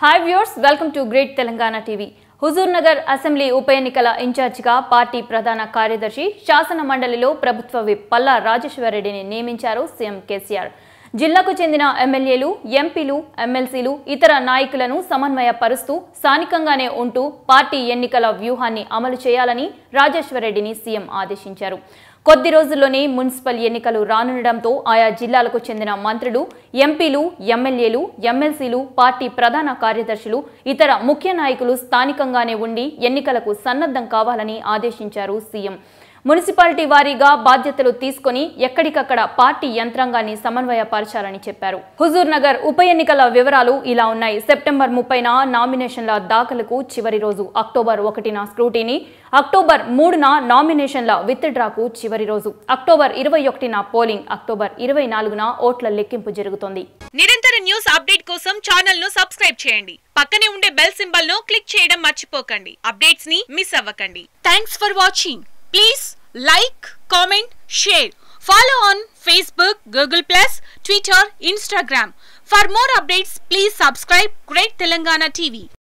hi viewers welcome to great Telangana TV Huzur Nagar assembly ఉప ఎన్నికల ఇన్ఛార్జిగా పార్టీ ప్రధాన కార్యదర్శి శాసన మండలిలో ప్రభుత్వ విప్ పల్లా రాజేశ్వరరెడ్డిని నియమించారు సీఎం కేసీఆర్ జిల్లాకు చెందిన ఎమ్మెల్యేలు ఎంపీలు ఎమ్మెల్సీలు ఇతర నాయకులను సమన్వయపరుస్తూ స్థానికంగానే ఉంటూ పార్టీ ఎన్నికల వ్యూహాన్ని అమలు చేయాలని రాజేశ్వరరెడ్డిని సీఎం ఆదేశించారు కొద్ది రోజుల్లోనే మున్సిపల్ ఎన్నికలు రానుండడంతో ఆయా జిల్లాలకు చెందిన మంత్రులు ఎంపీలు ఎమ్మెల్యేలు ఎమ్మెల్సీలు పార్టీ ప్రధాన కార్యదర్శులు ఇతర ముఖ్య నాయకులు స్థానికంగానే ఉండి ఎన్నికలకు సన్నద్ధం కావాలని ఆదేశించారు సీఎం మున్సిపాలిటీ వారీగా బాధ్యతలు తీసుకొని ఎక్కడికక్కడ పార్టీ యంత్రాంగాన్ని సమన్వయపరచాలని చెప్పారు హుజూర్ నగర్ ఉప ఎన్నికల వివరాలు ఇలా ఉన్నాయి సెప్టెంబర్ ముప్పైన నామినేషన్ల దాఖలకు చివరి రోజు అక్టోబర్ ఒకటిన స్క్రూటీని అక్టోబర్ మూడున నామినేషన్ల విత్డ్రాకు చివరి రోజు అక్టోబర్ ఇరవై ఒకటిన పోలింగ్ అక్టోబర్ ఇరవై నాలుగున ఓట్ల లెక్కింపు జరుగుతోంది నిరంతర న్యూస్ అప్డేట్ కోసం ఛానల్ ను సబ్స్క్రైబ్ చేయండి పక్కనే ఉండే బెల్ సింబల్ ను క్లిక్ చేయడం మర్చిపోకండి అప్డేట్స్ ని మిస్ అవ్వకండి thanks for watching please like comment share follow on Facebook Google plus Twitter Instagram for more updates please subscribe great Telangana TV